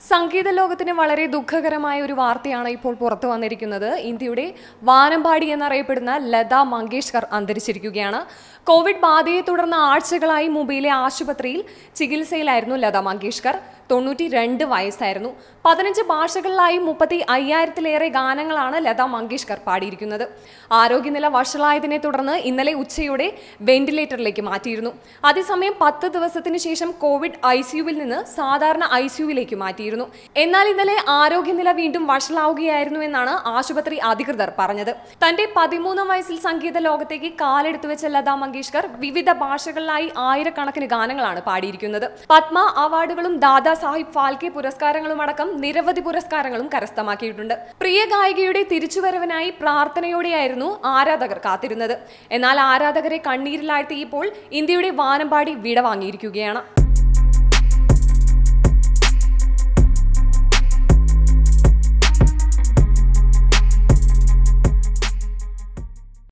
സംഗീത ലോകത്തിന് വളരെ ദുഃഖകരമായ ഒരു വാർത്തയാണ് ഇപ്പോൾ പുറത്തു വന്നിരിക്കുന്നത് ഇന്ത്യയുടെ വാനമ്പാടി എന്നറിയപ്പെടുന്ന ലത മങ്കേഷ്കർ അന്തരിച്ചിരിക്കുകയാണ് കോവിഡ് ബാധയെ തുടർന്ന് ആഴ്ചകളായി മുംബൈയിലെ ആശുപത്രിയിൽ ചികിത്സയിലായിരുന്നു ലത മങ്കേഷ്കർ തൊണ്ണൂറ്റി രണ്ട് വയസ്സായിരുന്നു പതിനഞ്ച് ഭാഷകളിലായി മുപ്പത്തി അയ്യായിരത്തിലേറെ ഗാനങ്ങളാണ് ലത മങ്കേഷ്കർ പാടിയിരിക്കുന്നത് ആരോഗ്യനില വഷളായതിനെ തുടർന്ന് ഇന്നലെ ഉച്ചയോടെ വെന്റിലേറ്ററിലേക്ക് മാറ്റിയിരുന്നു അതേസമയം പത്ത് ദിവസത്തിന് ശേഷം കോവിഡ് ഐ സിയുവിൽ നിന്ന് സാധാരണ ഐ സിയുവിലേക്ക് മാറ്റിയിരുന്നു എന്നാൽ ഇന്നലെ ആരോഗ്യനില വീണ്ടും വഷളാവുകയായിരുന്നു എന്നാണ് ആശുപത്രി അധികൃതർ പറഞ്ഞത് തന്റെ പതിമൂന്നാം വയസ്സിൽ സംഗീത ലോകത്തേക്ക് കാലെടുത്തു വെച്ച ലതാ മങ്കേഷ്കർ വിവിധ ഭാഷകളിലായി ആയിരക്കണക്കിന് ഗാനങ്ങളാണ് പാടിയിരിക്കുന്നത് പത്മ അവാർഡുകളും ദാദാ സാഹിബ് ഫാൽക്കെ പുരസ്കാരങ്ങളും അടക്കം നിരവധി പുരസ്കാരങ്ങളും കരസ്ഥമാക്കിയിട്ടുണ്ട് പ്രിയ ഗായികയുടെ തിരിച്ചുവരവിനായി പ്രാർത്ഥനയോടെയായിരുന്നു ആരാധകർ കാത്തിരുന്നത് എന്നാൽ ആരാധകരെ കണ്ണീരിലാഴ്ത്തിയപ്പോൾ ഇന്ത്യയുടെ വാനമ്പാടി വിടവാങ്ങിയിരിക്കുകയാണ്